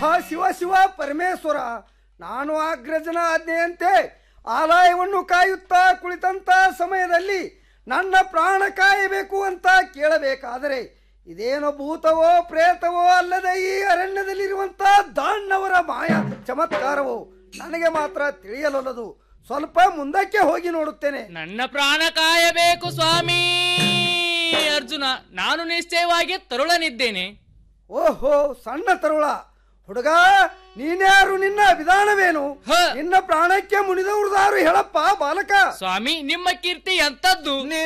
ಆಹಾ ಶಿವ ಶಿವ ಪರಮೇಶ್ವರ ನಾನು ಅಗ್ರಜನ ಆಜ್ಞೆಯಂತೆ ಆಲಯವನ್ನು ಕಾಯುತ್ತಾ ಕುಳಿತಂತ ಸಮಯದಲ್ಲಿ ನನ್ನ ಪ್ರಾಣ ಕಾಯಬೇಕು ಅಂತ ಕೇಳಬೇಕಾದರೆ ಇದೇನೋ ಭೂತವೋ ಪ್ರೇತವೋ ಅಲ್ಲದೆ ಈ ಅರಣ್ಯದಲ್ಲಿರುವಂತ ದಾಣ್ಣವರ ಮಾಯ ಚಮತ್ಕಾರವೋ ನನಗೆ ಮಾತ್ರ ತಿಳಿಯಲೊಲ್ಲದು ಸ್ವಲ್ಪ ಮುಂದಕ್ಕೆ ಹೋಗಿ ನೋಡುತ್ತೇನೆ ನನ್ನ ಪ್ರಾಣ ಕಾಯಬೇಕು ಸ್ವಾಮಿ ಅರ್ಜುನ ನಾನು ನಿಶ್ಚಯವಾಗಿ ತರುಳನಿದ್ದೇನೆ ಓಹೋ ಸಣ್ಣ ತರುಳ ಹುಡುಗ ನೀನ್ಯಾರು ನಿನ್ನ ವಿಧಾನವೇನು ನಿನ್ನ ಪ್ರಾಣಕ್ಕೆ ಮುನಿದವ್ರದಾರು ಹೇಳಪ್ಪ ಬಾಲಕ ಸ್ವಾಮಿ ನಿಮ್ಮ ಕೀರ್ತಿ ಎಂತದ್ದು